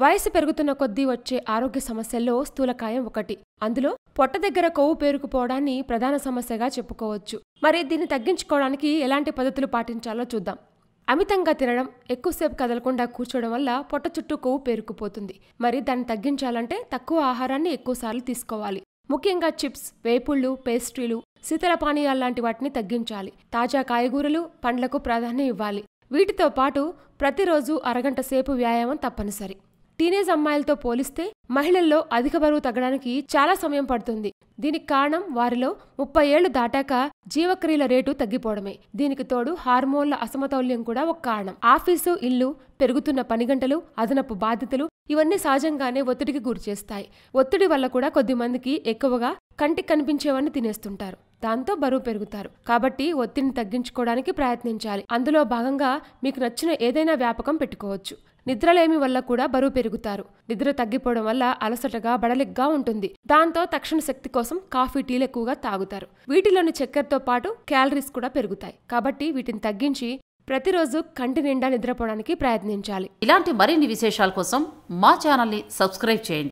వయసు పెరుగుతున్న కొద్దీ వచ్చే ఆరోగ్య సమస్యల్లో స్థూలకాయం ఒకటి అందులో పొట్ట దగ్గర కొవ్వు పేరుకుపోవడాన్ని ప్రధాన సమస్యగా చెప్పుకోవచ్చు మరి దీన్ని తగ్గించుకోవడానికి ఎలాంటి పద్ధతులు పాటించాలో చూద్దాం అమితంగా తినడం ఎక్కువసేపు కదలకుండా కూర్చోవడం వల్ల పొట్ట చుట్టూ కొవ్వు పేరుకుపోతుంది మరి దాన్ని తగ్గించాలంటే తక్కువ ఆహారాన్ని ఎక్కువసార్లు తీసుకోవాలి ముఖ్యంగా చిప్స్ వేపుళ్ళు పేస్ట్రీలు శీతల పానీయాలు లాంటి వాటిని తగ్గించాలి తాజా కాయగూరలు పండ్లకు ప్రాధాన్యం ఇవ్వాలి వీటితో పాటు ప్రతిరోజు అరగంట సేపు వ్యాయామం తప్పనిసరి టీనేజ్ అమ్మాయిలతో పోలిస్తే మహిళల్లో అధిక బరువు తగ్గడానికి చాలా సమయం పడుతుంది దీనికి కారణం వారిలో ముప్పై ఏళ్లు దాటాక జీవక్రియల రేటు తగ్గిపోవడమే దీనికి తోడు హార్మోన్ల అసమతౌల్యం కూడా ఒక కారణం ఆఫీసు ఇల్లు పెరుగుతున్న పని గంటలు అదనపు బాధ్యతలు ఇవన్నీ సహజంగానే ఒత్తిడికి గురిచేస్తాయి ఒత్తిడి వల్ల కూడా కొద్ది మందికి ఎక్కువగా కంటికి కనిపించేవన్నీ తినేస్తుంటారు దాంతో బరువు పెరుగుతారు కాబట్టి ఒత్తిడిని తగ్గించుకోవడానికి ప్రయత్నించాలి అందులో భాగంగా మీకు నచ్చిన ఏదైనా వ్యాపకం పెట్టుకోవచ్చు నిద్రలేమి వల్ల కూడా బరువు పెరుగుతారు నిద్ర తగ్గిపోవడం వల్ల అలసటగా బడలిగ్గా ఉంటుంది దాంతో తక్షణ శక్తి కోసం కాఫీ టీలు ఎక్కువగా తాగుతారు వీటిలోని చక్కెరతో పాటు క్యాలరీస్ కూడా పెరుగుతాయి కాబట్టి వీటిని తగ్గించి ప్రతిరోజు కంటి నిండా నిద్రపోవడానికి ప్రయత్నించాలి ఇలాంటి మరిన్ని విశేషాల కోసం మా ఛానల్ని సబ్స్క్రైబ్ చేయండి